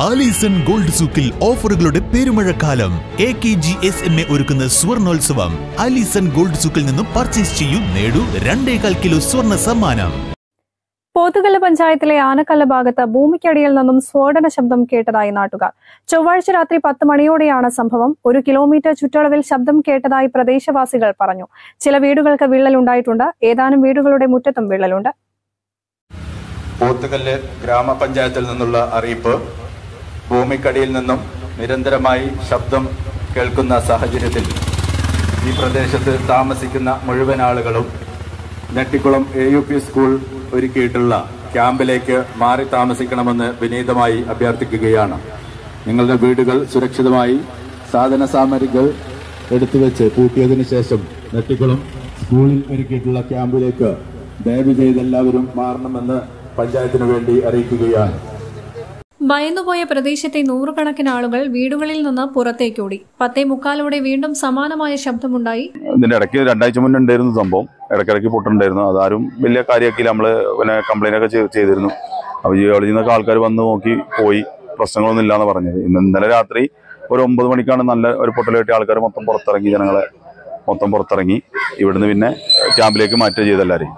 Alison gold സൂക്കിൽ ഓഫറുകളുടെ പെരുമഴക്കാലം A K G S M A ഒരുക്കുന്ന സ്വർണോത്സവം ആലീസൺ ഗോൾഡ് സൂക്കിൽ നിന്നും പർച്ചേസ് ചെയ്യൂ നേടൂ രണ്ടേകാൽ കിലോ സ്വർണ്ണ സമ്മാനം പോത്തുകല്ല് പഞ്ചായത്തിലെ ആനക്കല്ല് ഭാഗത്ത് ഭൂമിക്കടിയിൽ നിന്നും സ്ഫോടന ശബ്ദം കേട്ടതായി നാട്ടുകാർ ചൊവ്വാഴ്ച രാത്രി പത്ത് മണിയോടെയാണ് സംഭവം ഒരു കിലോമീറ്റർ ചുറ്റളവിൽ ശബ്ദം കേട്ടതായി പ്രദേശവാസികൾ പറഞ്ഞു ചില വീടുകൾക്ക് വിള്ളലുണ്ടായിട്ടുണ്ട് ഏതാനും വീടുകളുടെ മുറ്റത്തും വിള്ളലുണ്ട് പോത്തുകല്ല് ഗ്രാമപഞ്ചായത്തിൽ നിന്നുള്ള അറിയിപ്പ് ഭൂമിക്കടിയിൽ നിന്നും നിരന്തരമായി ശബ്ദം കേൾക്കുന്ന സാഹചര്യത്തിൽ ഈ പ്രദേശത്ത് താമസിക്കുന്ന മുഴുവൻ ആളുകളും Nettikulam A U P school ഒരുക്കിയിട്ടുള്ള ക്യാമ്പിലേക്ക് മാറി താമസിക്കണമെന്ന് വിനീതമായി അഭ്യർത്ഥിക്കുകയാണ് നിങ്ങളുടെ വീടുകൾ സുരക്ഷിതമായി സാധന സാമഗ്രികൾ എടുത്തുവെച്ച് പൂട്ടിയതിനു ശേഷം നെട്ടിക്കുളം സ്കൂളിൽ ഒരുക്കിയിട്ടുള്ള ക്യാമ്പിലേക്ക് ദയവ് ചെയ്ത് എല്ലാവരും മാറണമെന്ന് പഞ്ചായത്തിന് വേണ്ടി അറിയിക്കുകയാണ് ഭയന്നുപോയ പ്രദേശത്തെ നൂറുകണക്കിന് ആളുകൾ വീടുകളിൽ നിന്ന് പുറത്തേക്കോടി പത്തേ മുക്കാലോടെ വീണ്ടും സമാനമായ ശബ്ദമുണ്ടായി ഇതിന്റെ ഇടയ്ക്ക് രണ്ടാഴ്ച മുന്നേ ഉണ്ടായിരുന്നു സംഭവം ഇടയ്ക്കിടയ്ക്ക് പൊട്ടുണ്ടായിരുന്നു അതാരും വലിയ കാര്യമാക്കിയില്ല നമ്മള് പിന്നെ കംപ്ലൈന്റ് ഒക്കെ ചെയ്- ചെയ്തിരുന്നു അപ്പൊ ജിയോളജിയിൽ നിന്നൊക്കെ ആൾക്കാർ വന്ന് നോക്കി പോയി പ്രശ്നങ്ങളൊന്നും ഇല്ലാന്ന് പറഞ്ഞത് ഇന്ന് ഇന്നലെ രാത്രി ഒരു ഒമ്പത് മണിക്കാണ് നല്ല ഒരു പൊട്ടൽ കെട്ടിയ ആൾക്കാർ മൊത്തം പുറത്തിറങ്ങി ജനങ്ങളെ മൊത്തം പുറത്തിറങ്ങി ഇവിടുന്ന് പിന്നെ ക്യാമ്പിലേക്ക് മാറ്റുക ചെയ്ത് എല്ലാവരെയും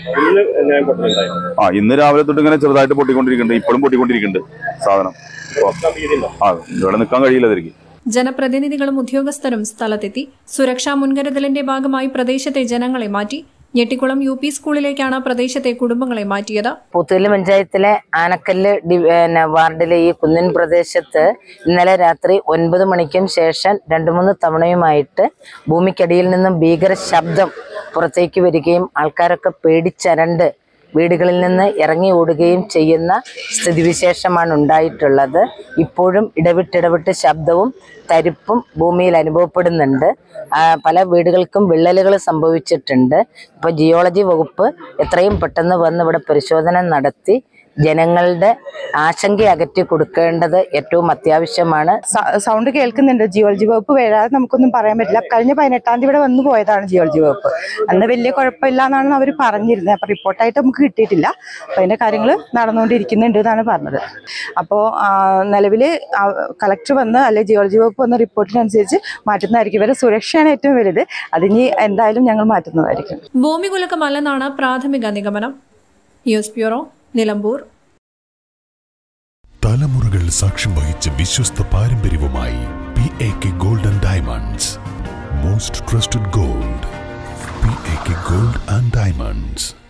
ആ ഇന്ന് രാവിലെ തൊട്ട് ഇങ്ങനെ ചെറുതായിട്ട് പൊട്ടിക്കൊണ്ടിരിക്കുന്നുണ്ട് ഇപ്പോഴും പൊട്ടിക്കൊണ്ടിരിക്കുന്നുണ്ട് സാധനം ആ ഇവിടെ നിൽക്കാൻ കഴിയില്ല തിരികെ ജനപ്രതിനിധികളും ഉദ്യോഗസ്ഥരും സ്ഥലത്തെത്തി സുരക്ഷാ മുൻകരുതലിന്റെ ഭാഗമായി പ്രദേശത്തെ ജനങ്ങളെ മാറ്റി ഞെട്ടിക്കുളം യു പി സ്കൂളിലേക്കാണ് പ്രദേശത്തെ കുടുംബങ്ങളെ മാറ്റിയത് പുത്തൂല് പഞ്ചായത്തിലെ ആനക്കല്ല് ഡി പിന്നെ വാർഡിലെ ഈ കുന്നിൻ പ്രദേശത്ത് ഇന്നലെ രാത്രി ഒൻപത് മണിക്കും ശേഷം രണ്ട് മൂന്ന് തവണയുമായിട്ട് ഭൂമിക്കടിയിൽ നിന്നും ഭീകര ശബ്ദം പുറത്തേക്ക് വരികയും ആൾക്കാരൊക്കെ പേടിച്ചരണ്ട് വീടുകളിൽ നിന്ന് ഇറങ്ങി ഓടുകയും ചെയ്യുന്ന സ്ഥിതിവിശേഷമാണ് ഉണ്ടായിട്ടുള്ളത് ഇപ്പോഴും ഇടവിട്ടിടവിട്ട് ശബ്ദവും തരിപ്പും ഭൂമിയിൽ അനുഭവപ്പെടുന്നുണ്ട് ആ, പല വീടുകൾക്കും വിള്ളലുകൾ സംഭവിച്ചിട്ടുണ്ട് ഇപ്പോൾ ജിയോളജി വകുപ്പ് എത്രയും പെട്ടെന്ന് വന്ന് ഇവിടെ പരിശോധന നടത്തി ജനങ്ങളുടെ ആശങ്ക അകറ്റി കൊടുക്കേണ്ടത് ഏറ്റവും അത്യാവശ്യമാണ് സ- സൗണ്ട് കേൾക്കുന്നുണ്ട് ജിയോളജി വകുപ്പ് വരാതെ നമുക്കൊന്നും പറയാൻ പറ്റില്ല കഴിഞ്ഞ പതിനെട്ടാം തീയതി ഇവിടെ വന്നു പോയതാണ് ജിയോളജി വകുപ്പ് അന്ന് വലിയ കുഴപ്പമില്ല എന്നാണ് അവർ പറഞ്ഞിരുന്നത് അപ്പോൾ റിപ്പോർട്ടായിട്ട് നമുക്ക് കിട്ടിയിട്ടില്ല അപ്പോൾ അതിൻ്റെ കാര്യങ്ങൾ നടന്നുകൊണ്ടിരിക്കുന്നുണ്ട് എന്നാണ് പറഞ്ഞത് അപ്പോൾ നിലവിൽ കളക്ടർ വന്ന് അല്ലെങ്കിൽ ജിയോളജി വകുപ്പ് വന്ന റിപ്പോർട്ടിനനുസരിച്ച് മാറ്റുന്നതായിരിക്കും ഇവരെ സുരക്ഷയാണ് ഏറ്റവും വലുത് അതിനി എന്തായാലും ഞങ്ങൾ മാറ്റുന്നതായിരിക്കും ഭൂമികുലുക്കമല്ലെന്നാണ് പ്രാഥമിക നിഗമനം ന്യൂസ് ബ്യൂറോ നിലമ്പൂർ തലമുറകൾ സാക്ഷ്യം വഹിച്ച വിശ്വസ്ത പാരമ്പര്യവുമായി P A K golden diamonds most trusted gold P A K gold and diamonds